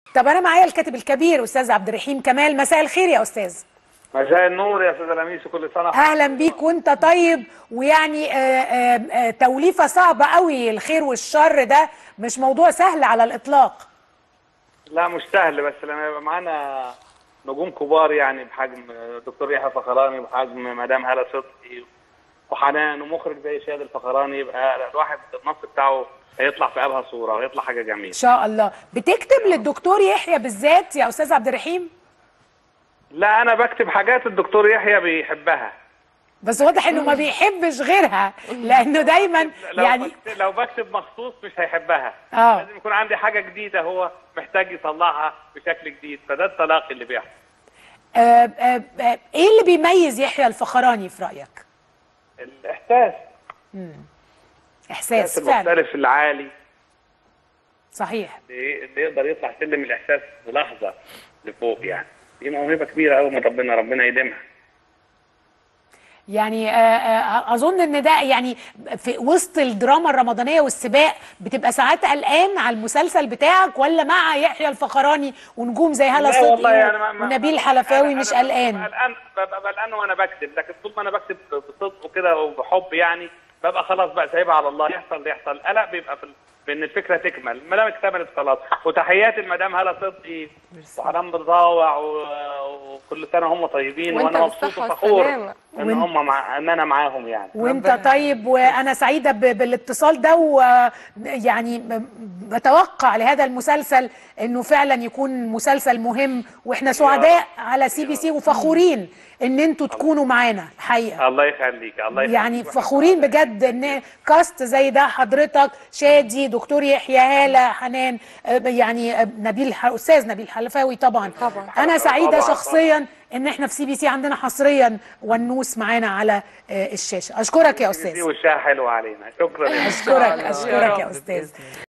طب انا معايا الكاتب الكبير استاذ عبد الرحيم كمال مساء الخير يا استاذ مساء النور يا استاذ لميس كل سنه اهلا بيك وانت طيب ويعني آه، آه، آه، توليفه صعبه قوي الخير والشر ده مش موضوع سهل على الاطلاق لا مش سهل بس لما يبقى معانا نجوم كبار يعني بحجم دكتور يحيى الفخراني وبحجم مدام هاله صدقي وحنان ومخرج زي شهاد الفخراني يبقى الواحد النص بتاعه هيطلع في ابهى صوره وهيطلع حاجه ان جميله شاء الله بتكتب للدكتور يحيى بالذات يا استاذ عبد الرحيم لا انا بكتب حاجات الدكتور يحيى بيحبها بس واضح انه ما بيحبش غيرها لانه دايما لو يعني بكتب لو بكتب مخصوص مش هيحبها آه. لازم يكون عندي حاجه جديده هو محتاج يطلعها بشكل جديد فده التلاقي اللي بيحصل آه، آه، آه، ايه اللي بيميز يحيى الفخراني في رايك الاحساس احساس الاحساس فعلا المختلف العالي صحيح اللي اللي يقدر يطلع سلم الاحساس في لحظه لفوق يعني دي موهبه كبيره قوي من ربنا ربنا يديمها يعني آه، آه، اظن ان ده يعني في وسط الدراما الرمضانيه والسباق بتبقى ساعات قلقان على المسلسل بتاعك ولا مع يحيى الفخراني ونجوم زي هلا لا والله صدقي يعني ما- ما- ونبيل ما- حلفاوي أنا- مش أنا قلقان ببقى قلقان ببقى قلقان وانا بكتب لكن طول ما انا بكتب بصدق وكده وبحب يعني ببقى خلاص بقى سايبها على الله يحصل اللي يحصل القلق بيبقى في ال- في ان الفكره تكمل ما دام اكتملت خلاص وتحياتي لمدام هاله صدقي وحنان بتضاوع و- وكل سنه هم طيبين وأنت وانا مبسوط بالصحة وفخور والسلامة. ان وإن- هم مع ان انا معاهم يعني وانت طيب وانا سعيده ب- بالاتصال ده ويعني م- بتوقع لهذا المسلسل انه فعلا يكون مسلسل مهم واحنا سعداء على سي بي سي وفخورين ان انتوا تكونوا معانا الحقيقه الله يخليك الله يخليك يعني فخورين بجد ان كاست زي ده حضرتك شادي دكتور يحيى هاله حنان آه، يعني آه، نبيل ح- استاذ نبيل حلفاوي طبعا طبعا. انا سعيده طبعا، شخصيا ان احنا في سي بي سي عندنا حصريا ونوس معانا على آه، الشاشه اشكرك يا دي استاذ وشها حلو علينا شكرا اشكرك الله. اشكرك يا يا رب استاذ بإذن الله.